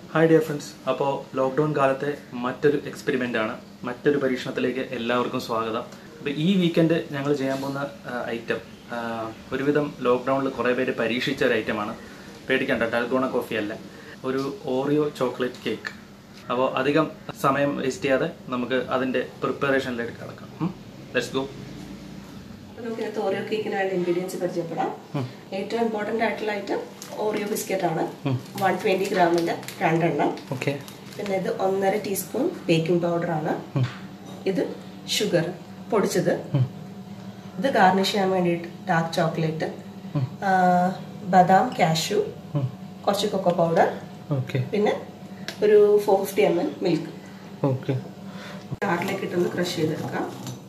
Hi dear friends അപ്പോൾ lockdown കാലത്തെ മറ്റൊരു എക്സ്പെരിമെൻ്റ് ആണ് മറ്റൊരു പരീക്ഷണത്തിലേക്ക് എല്ലാവർക്കും സ്വാഗതം അപ്പോൾ ഈ വീക്കെൻഡ് ഞങ്ങൾ ചെയ്യാൻ പോകുന്ന ഐറ്റം ഒരുവിധം ലോക്ക്ഡൗണിൽ കുറേ പേര് പരീക്ഷിച്ച ഒരു ഐറ്റമാണ് പേടിക്കണ്ട ഡൽഗോണ കോഫി അല്ല ഒരു ഓറിയോ ചോക്ലേറ്റ് കേക്ക് അപ്പോൾ അധികം സമയം വേസ്റ്റ് ചെയ്യാതെ നമുക്ക് അതിൻ്റെ പ്രിപ്പറേഷനിലേക്ക് കിടക്കാം ലെറ്റ്സ് ഗോ അപ്പോൾ നമുക്ക് ഇതിനകത്ത് ഓറിയോ കേക്കിന് വേണ്ട ഇൻഗ്രീഡിയൻസ് പരിചയപ്പെടാം ഏറ്റവും ഇമ്പോർട്ടൻ്റ് ആയിട്ടുള്ള ഐറ്റം ഓറിയോ ബിസ്ക്കറ്റ് ആണ് വൺ ട്വൻറ്റി ഗ്രാമിൻ്റെ രണ്ടെണ്ണം ഓക്കെ പിന്നെ ഇത് ഒന്നര ടീസ്പൂൺ ബേക്കിംഗ് പൗഡർ ആണ് ഇത് ഷുഗർ പൊടിച്ചത് ഇത് ഗാർണിഷ് ചെയ്യാൻ വേണ്ടിയിട്ട് ഡാർക്ക് ചോക്ലേറ്റ് ബദാം കാഷ്യൂ കുറച്ച് കൊക്കോ പൗഡർ ഓക്കെ പിന്നെ ഒരു four fifty M L milk okay ജാറിലേക്ക് ഇട്ടൊന്ന് ക്രഷ് ചെയ്തെടുക്കാം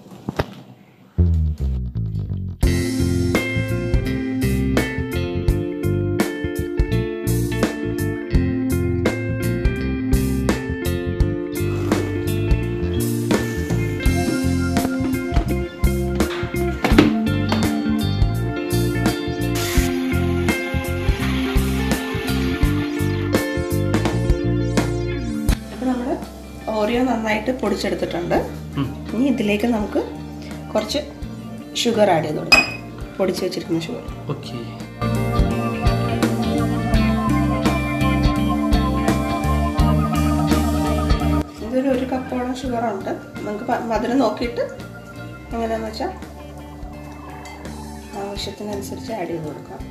അപ്പോൾ നമ്മൾ ഓറിയോ നന്നായിട്ട് പൊടിച്ചെടുത്തിട്ടുണ്ട് ഇനി ഇതിലേക്ക് നമുക്ക് കുറച്ച് ഷുഗർ ആഡ് ചെയ്ത് കൊടുക്കാം പൊടിച്ച് വെച്ചിരിക്കുന്ന ഷുഗർ ഓക്കെ ഇതൊരു ഒരു കപ്പോളം ഷുഗർ ഉണ്ട് നമുക്ക് പ- മധുരം നോക്കിയിട്ട് എങ്ങനെയാന്ന് വെച്ചാൽ ആവശ്യത്തിനനുസരിച്ച് ആഡ് ചെയ്ത് കൊടുക്കാം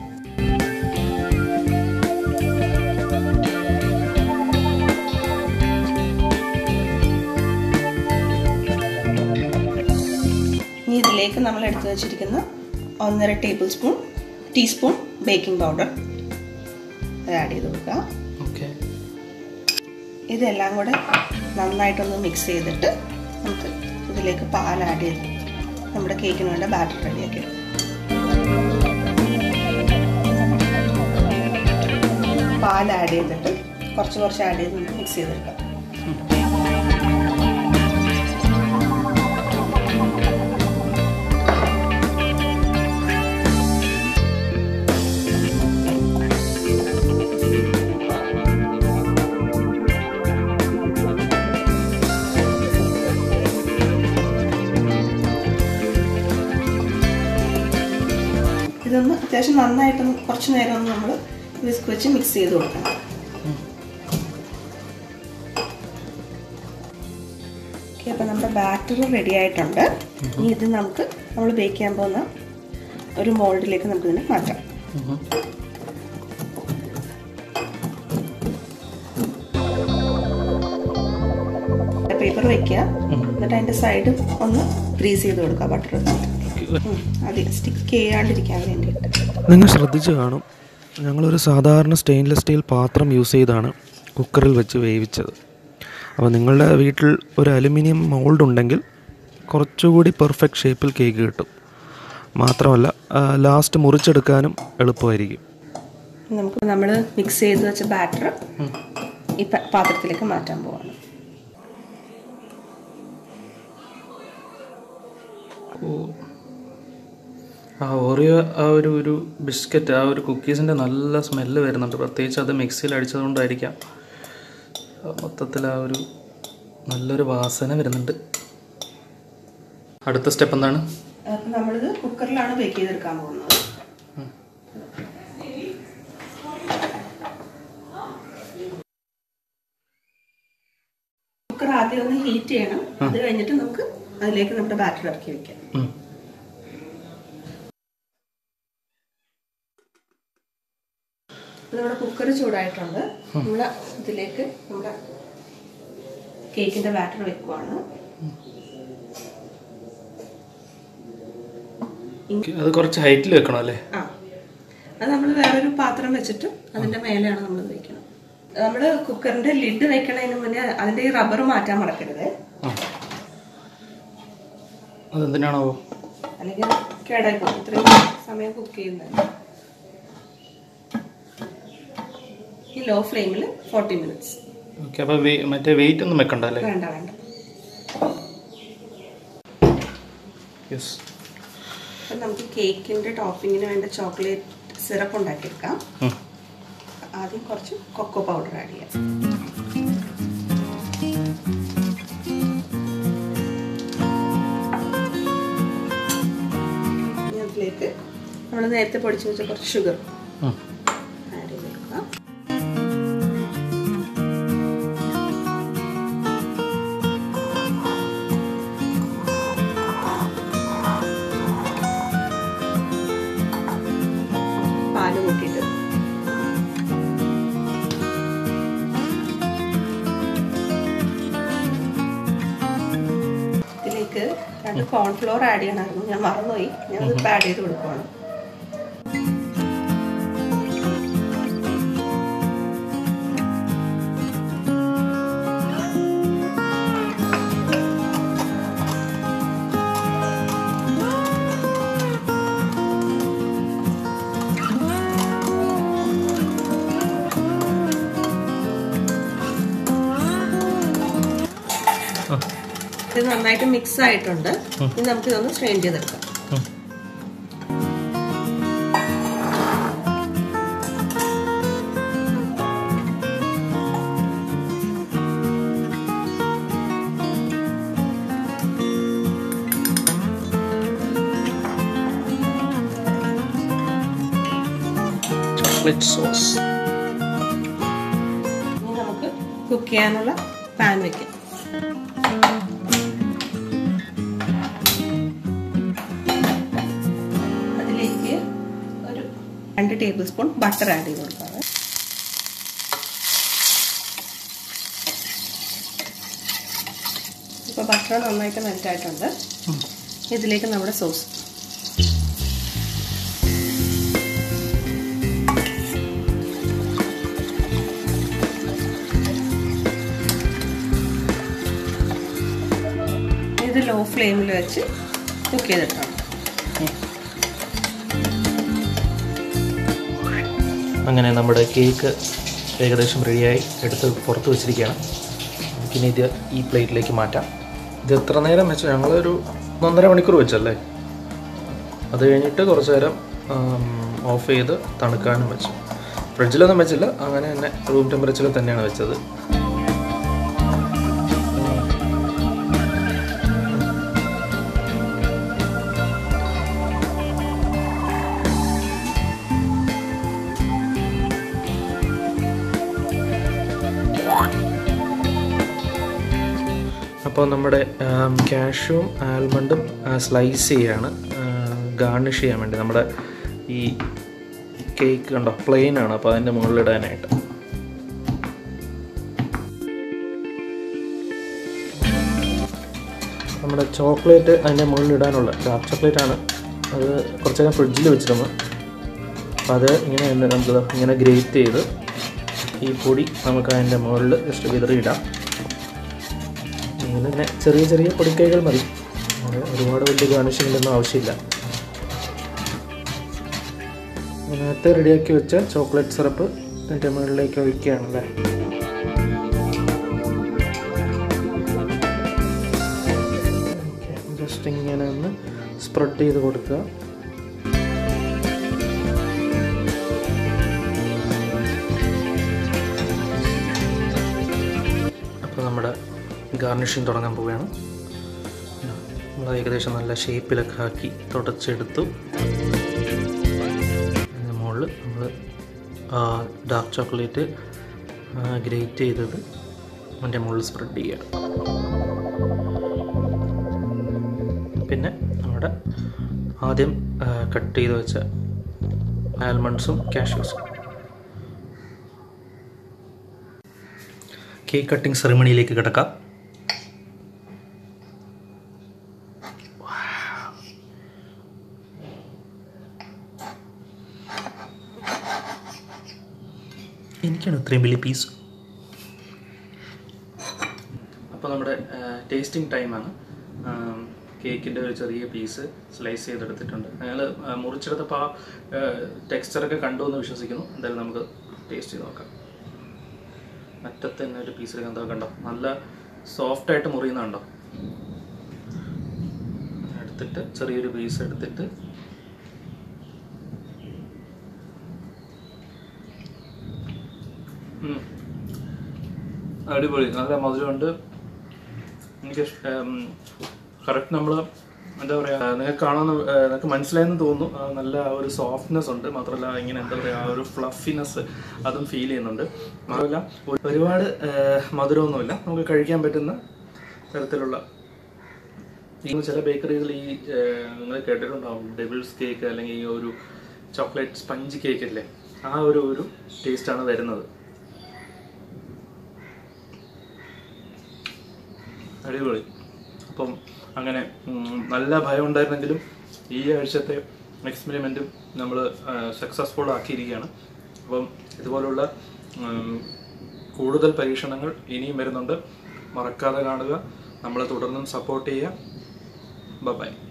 ഇനി ഇതിലേക്ക് നമ്മൾ എടുത്തു വെച്ചിരിക്കുന്ന ഒന്നര tablespoon teaspoon baking powder അത് ആഡ് ചെയ്ത് കൊടുക്കുക ഓക്കെ ഇതെല്ലാം കൂടെ നന്നായിട്ടൊന്ന് മിക്സ് ചെയ്തിട്ട് നമുക്ക് ഇതിലേക്ക് പാൽ ആഡ് ചെയ്ത് നമ്മുടെ കേക്കിന് വേണ്ട ബാറ്റർ റെഡിയാക്കി എടുക്കാം പാൽ ആഡ് ചെയ്തിട്ട് കുറച്ച് കുറച്ച് ആഡ് ചെയ്ത് മിക്സ് ചെയ്തെടുക്കാം ഇതൊന്ന് അത്യാവശ്യം നന്നായിട്ടൊന്ന് കുറച്ച് നേരം ഒന്ന് നമ്മൾ വിസ്ക് വെച്ച് മിക്സ് ചെയ്ത് കൊടുക്കണം ഓക്കെ അപ്പോൾ നമ്മുടെ ബാറ്റർ റെഡി ആയിട്ടുണ്ട് ഇനി ഇത് നമുക്ക് നമ്മൾ ബേക്ക് ചെയ്യാൻ പോകുന്ന ഒരു മോൾഡിലേക്ക് നമുക്ക് ഇതിനെ മാറ്റാം പേപ്പർ വെക്കുക എന്നിട്ട് അതിൻ്റെ സൈഡ് ഒന്ന് ഗ്രീസ് ചെയ്ത് കൊടുക്കുക ബട്ടർ അതെ സ്റ്റിക്ക് ചെയ്യാണ്ടിരിക്കാൻ വേണ്ടിയിട്ട് നിങ്ങൾ ശ്രദ്ധിച്ചു കാണും ഞങ്ങളൊരു സാധാരണ സ്റ്റെയിൻലെസ് സ്റ്റീൽ പാത്രം യൂസ് ചെയ്താണ് കുക്കറിൽ വെച്ച് വേവിച്ചത് അപ്പോൾ നിങ്ങളുടെ വീട്ടിൽ ഒരു അലുമിനിയം മോൾഡ് ഉണ്ടെങ്കിൽ കുറച്ചുകൂടി പെർഫെക്റ്റ് ഷേപ്പിൽ കേക്ക് കിട്ടും മാത്രമല്ല ലാസ്റ്റ് മുറിച്ചെടുക്കാനും എളുപ്പമായിരിക്കും നമുക്ക് നമ്മൾ മിക്സ് ചെയ്ത് വെച്ച ബാറ്റർ ഈ പ- പാത്രത്തിലേക്ക് മാറ്റാൻ പോവാണ് ആ ഓറിയോ ആ ഒരു ഒരു ബിസ്ക്കറ്റ് ആ ഒരു കുക്കീസിൻ്റെ നല്ല സ്മെല്ല് വരുന്നുണ്ട് പ്രത്യേകിച്ച് അത് മിക്സിയിൽ അടിച്ചതുകൊണ്ടായിരിക്കാം മൊത്തത്തിൽ ആ ഒരു നല്ലൊരു വാസന വരുന്നുണ്ട് അടുത്ത സ്റ്റെപ്പ് എന്താണ് അപ്പം നമ്മളിത് കുക്കറിലാണ് ബേക്ക് ചെയ്തെടുക്കാൻ പോകുന്നത് കുക്കർ ആദ്യം ഒന്ന് ഹീറ്റ് ചെയ്യണം അത് കഴിഞ്ഞിട്ട് നമുക്ക് അതിലേക്ക് നമ്മുടെ ബാറ്റർ ഇറക്കി വെക്കാം ഉം. ഇപ്പൊ നമ്മുടെ കുക്കർ ചൂടായിട്ടുണ്ട് നമ്മൾ ഇതിലേക്ക് നമ്മുടെ കേക്കിന്റെ ബാറ്റർ വെക്കുവാണ് ഓക്കേ, അത് കുറച്ച് ഹൈറ്റിൽ വെക്കണം അല്ലേ ആ അത് നമ്മൾ വേറൊരു പാത്രം വെച്ചിട്ട് അതിന്റെ മേലെയാണ് നമ്മൾ വെക്കണം നമ്മൾ കുക്കറിന്റെ ലിഡ് വെക്കണതിന് മുന്നേ അതിന്റെ ഈ റബ്ബർ മാറ്റാൻ മറക്കരുത് ആ അതെന്തിനാണോ അല്ലെങ്കിൽ കേടായി പോകും ഇത്രയും സമയം കുക്ക് ചെയ്യുന്നത് ഈ ലോ ഫ്ലെയിമിൽ ഫോർട്ടി മിനിറ്റ്സ് ഓക്കെ അപ്പോൾ മറ്റേ വെയിറ്റ് ഒന്നും വെക്കണ്ട അല്ലേ വേണ്ട വേണ്ട യെസ് അപ്പം നമുക്ക് കേക്കിന്റെ ടോപ്പിങ്ങിന് വേണ്ട ചോക്ലേറ്റ് സിറപ്പ് ഉണ്ടാക്കിയെടുക്കാം ആദ്യം കുറച്ച് കൊക്കോ പൗഡർ ആഡ് ചെയ്യാം നമ്മൾ നേരത്തെ പൊടിച്ച് വെച്ച കുറച്ച് ഷുഗർ ഉം. ആഡ് ചെയ്ത് കൊടുക്കാം പാല് കൂട്ടിയിട്ട് ഇതിലേക്ക് രണ്ട് കോൺഫ്ലോർ ആഡ് ചെയ്യണമായിരുന്നു ഞാൻ മറന്നുപോയി ഞാൻ അതിപ്പോൾ ആഡ് ചെയ്ത് കൊടുക്കുവാണ് ഇത് നന്നായിട്ട് മിക്സ് ആയിട്ടുണ്ട് ഇനി നമുക്ക് ഇതൊന്ന് സ്ട്രെയിൻ ചെയ്തെടുക്കാം ഉം. ചോക്ലേറ്റ് സോസ് ഇനി നമുക്ക് കുക്ക് ചെയ്യാനുള്ള പാൻ വെക്കാം അതിലേക്ക് ഒരു രണ്ട് ടേബിൾ സ്പൂൺ ബട്ടർ ആഡ് ചെയ്ത് കൊടുക്കാം ഇപ്പോൾ ബട്ടർ നന്നായിട്ട് മെൽറ്റ് ആയിട്ടുണ്ട് ഇതിലേക്ക് നമ്മുടെ സോസ് ഇത് ലോ ഫ്ലെയിമിൽ വെച്ച് കുക്ക് ചെയ്തെടുക്കണം അങ്ങനെ നമ്മുടെ കേക്ക് ഏകദേശം റെഡിയായി എടുത്ത് പുറത്ത് വെച്ചിരിക്കുകയാണ് പിന്നെ ഇത് ഈ പ്ലേറ്റിലേക്ക് മാറ്റാം ഇത് എത്ര നേരം വെച്ചു ഞങ്ങളൊരു ഒന്നര മണിക്കൂർ വെച്ചല്ലേ അത് കഴിഞ്ഞിട്ട് കുറച്ച് നേരം ഓഫ് ചെയ്ത് തണുക്കാനും വെച്ചു ഫ്രിഡ്ജിലൊന്നും വെച്ചില്ല അങ്ങനെ തന്നെ റൂം ടെമ്പറേച്ചറിൽ തന്നെയാണ് വെച്ചത് അപ്പോൾ നമ്മുടെ ക്യാഷും ആൽമണ്ടും സ്ലൈസ് ചെയ്യാണ് ഗാർണിഷ് ചെയ്യാൻ വേണ്ടി നമ്മുടെ ഈ കേക്ക് കണ്ടോ പ്ലെയിൻ ആണ് അപ്പോൾ അതിൻ്റെ മുകളിലിടാനായിട്ട് നമ്മുടെ ചോക്ലേറ്റ് അതിൻ്റെ മുകളിലിടാനുള്ള ഡാർക്ക് ചോക്ലേറ്റ് ആണ് അത് കുറച്ച് നേരം ഫ്രിഡ്ജിൽ വെച്ചിരുന്നു അപ്പോൾ അത് ഇങ്ങനെ തന്നെ നമുക്ക് ദാ ഇങ്ങനെ ഗ്രേറ്റ് ചെയ്ത് ഈ പൊടി നമുക്ക് അതിൻ്റെ മുകളിൽ ജസ്റ്റ് വിതറിയിടാം ഇങ്ങനെ തന്നെ ചെറിയ ചെറിയ പൊടിക്കൈകൾ മതി അത് ഒരുപാട് വലിയ ഗാർണിഷിങ്ങിൻ്റെ ഒന്നും ആവശ്യമില്ല നേരത്തെ റെഡിയാക്കി വെച്ച ചോക്ലേറ്റ് സിറപ്പ് അതിൻ്റെ മുകളിലേക്ക് ഒഴിക്കുകയാണല്ലേ ജസ്റ്റ് ഇങ്ങനെ ഒന്ന് സ്പ്രെഡ് ചെയ്ത് കൊടുക്കുക അപ്പോൾ നമ്മുടെ ഗാർണിഷിങ് തുടങ്ങാൻ പോവുകയാണ് നമ്മൾ ഏകദേശം നല്ല ഷേപ്പിലൊക്കെ ആക്കി തുടച്ചെടുത്തു അതിൻ്റെ മുകളിൽ നമ്മൾ ഡാർക്ക് ചോക്ലേറ്റ് ഗ്രേറ്റ് ചെയ്തത് അതിൻ്റെ മുകളിൽ സ്പ്രെഡ് ചെയ്യുക പിന്നെ നമ്മുടെ ആദ്യം കട്ട് ചെയ്ത് വെച്ച ആൽമണ്ട്സും കാഷ്യൂസും കേക്ക് കട്ടിംഗ് സെറിമണിയിലേക്ക് കിടക്കാം എനിക്കാണ് ഇത്രയും വലിയ പീസ് അപ്പോൾ നമ്മുടെ ടേസ്റ്റിംഗ് ടൈമാണ് കേക്കിൻ്റെ ഒരു ചെറിയ പീസ് സ്ലൈസ് ചെയ്തെടുത്തിട്ടുണ്ട് ഞങ്ങൾ മുറിച്ചെടുത്തപ്പോൾ ആ ടെക്സ്ചറൊക്കെ കണ്ടു എന്ന് വിശ്വസിക്കുന്നു എന്തായാലും നമുക്ക് ടേസ്റ്റ് ചെയ്ത് നോക്കാം അറ്റത്ത് തന്നെ ഒരു പീസ് എടുക്കാൻ കണ്ടോ നല്ല സോഫ്റ്റ് ആയിട്ട് മുറിയുന്നുണ്ടോ എടുത്തിട്ട് ചെറിയൊരു പീസ് എടുത്തിട്ട് ഉം. അടിപൊളി നല്ല മധുരമുണ്ട് എനിക്ക് കറക്റ്റ് നമ്മൾ എന്താ പറയാ നിങ്ങൾക്ക് കാണുന്ന നിങ്ങൾക്ക് മനസ്സിലായെന്ന് തോന്നുന്നു ആ, നല്ല ആ ഒരു സോഫ്റ്റ്നെസ് ഉണ്ട് മാത്രമല്ല ഇങ്ങനെ എന്താ പറയാ ആ ഒരു ഫ്ലഫിനെസ് അതും ഫീൽ ചെയ്യുന്നുണ്ട് മാത്രമല്ല ഒരു- ഒരുപാട് ആ, മധുരമൊന്നുമില്ല നമുക്ക് കഴിക്കാൻ പറ്റുന്ന തരത്തിലുള്ള ഈ ചില ബേക്കറികളിൽ ഈ നിങ്ങൾ കേട്ടിട്ടുണ്ടാവും ഡെബിൾസ് കേക്ക് അല്ലെങ്കിൽ ഈ ഒരു ചോക്ലേറ്റ് സ്പഞ്ച് കേക്ക് അല്ലേ ആ ഒരു ഒരു ടേസ്റ്റാണ് വരുന്നത് അടിപൊളി അപ്പം അങ്ങനെ ഉം, നല്ല ഭയം ഉണ്ടായിരുന്നെങ്കിലും ഈ ആഴ്ചത്തെ എക്സ്പെരിമെൻറ്റും നമ്മൾ സക്സസ്ഫുൾ ആക്കിയിരിക്കുകയാണ് അപ്പം ഇതുപോലുള്ള ഉം, കൂടുതൽ പരീക്ഷണങ്ങൾ ഇനിയും വരുന്നുണ്ട് മറക്കാതെ കാണുക നമ്മളെ തുടർന്നും സപ്പോർട്ട് ചെയ്യുക ബൈ